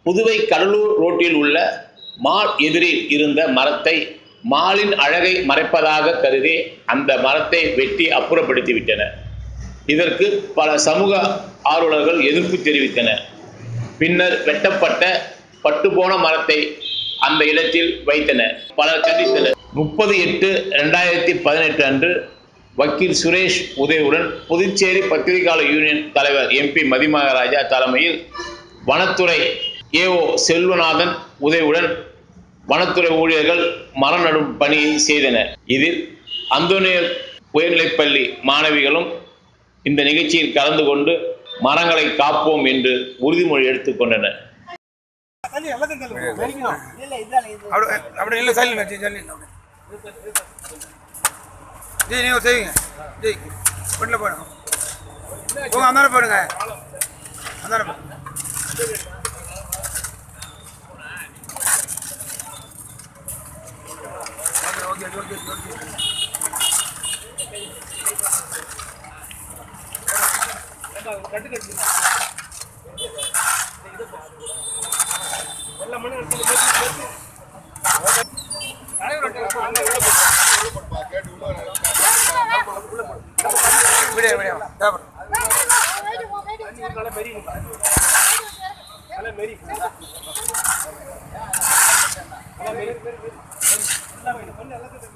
புதுவை கடலூர் ரோட்டில் உள்ள மால் எதிரில் இருந்த மரத்தை மாலின் அழகை மறைப்பதாக கருதி அந்த மரத்தை வெட்டி அப்புறப்படுத்தி விட்டனர் இதற்கு பல சமூக ஆர்வலர்கள் எதிர்ப்பு தெரிவித்தனர் பின்னர் வெட்டப்பட்ட பட்டுப்போன மரத்தை அந்த இடத்தில் வைத்தனர் பலர் கண்டித்தனர் முப்பது எட்டு ரெண்டாயிரத்தி பதினெட்டு அன்று வக்கீல் சுரேஷ் உதவியுடன் புதுச்சேரி பத்திரிகையாளர் யூனியன் தலைவர் எம்பி மதிமகராஜா தலைமையில் வனத்துறை ஏஓ செல்வநாதன் உதவியுடன் வனத்துறை ஊழியர்கள் மரம் நடும் பணியை செய்தனர் இதில் அந்தோனியர் உயர்நிலைப்பள்ளி மாணவிகளும் இந்த நிகழ்ச்சியில் கலந்து கொண்டு மரங்களை காப்போம் என்று உறுதிமொழி எடுத்துக்கொண்டனர் அப்படி அப்படி இல்லை சொல்லி சொல்லி ஜி நீங்கள் செய்யுங்க ஜி வீட்டில் போடுங்க போங்க அந்தாண்ட போடுங்க அந்தாண்ட போடுங்க ஓகே ஓகே ஓகே ஓகே விடியா விடியா தேவை நல்லா